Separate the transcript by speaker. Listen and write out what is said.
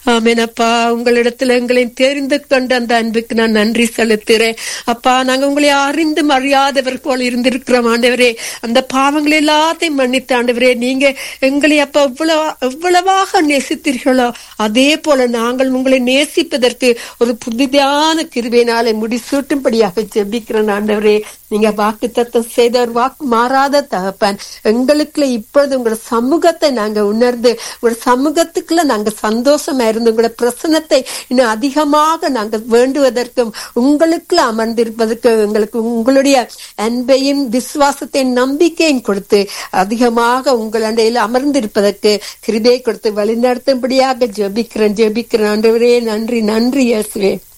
Speaker 1: ஆமேனப்பா உங்களிடத்துல எங்களை தெரிந்து கொண்ட அந்த அன்புக்கு நான் நன்றி செலுத்துறேன் அப்பா நாங்க உங்களை அறிந்து அறியாதவர் போல இருந்திருக்கிறோம் ஆண்டவரே அந்த பாவங்கள் எல்லாத்தையும் மன்னித்த ஆண்டவரே நீங்க எங்களை அப்ப எவ்வளவு எவ்வளவாக நேசித்தீர்களோ அதே போல நாங்கள் உங்களை நேசிப்பதற்கு ஒரு புதிதான கிருபையினாலே முடிசூட்டும்படியாக ஜெபிக்கிறேன் ஆண்டவரே நீங்க வாக்கு தத்தம் செய்தவர் வாக்கு மாறாத தகப்பன் எங்களுக்குள்ள இப்பொழுது உங்களோட சமூகத்தை நாங்க உணர்ந்து உங்களோட சமூகத்துக்குள்ள நாங்க சந்தோஷமா இருந்து உங்களோட பிரசனத்தை இன்னும் அதிகமாக நாங்கள் வேண்டுவதற்கும் உங்களுக்குள்ள அமர்ந்திருப்பதற்கும் எங்களுக்கு உங்களுடைய அன்பையும் விசுவாசத்தையும் நம்பிக்கையும் கொடுத்து அதிகமாக உங்கள் அண்டையில் அமர்ந்திருப்பதற்கு கிருபை கொடுத்து வழிநடத்தும்படியாக ஜெபிக்கிறேன் ஜெபிக்கிறேன் ஆண்டவரே நன்றி நன்றி இயேசுவே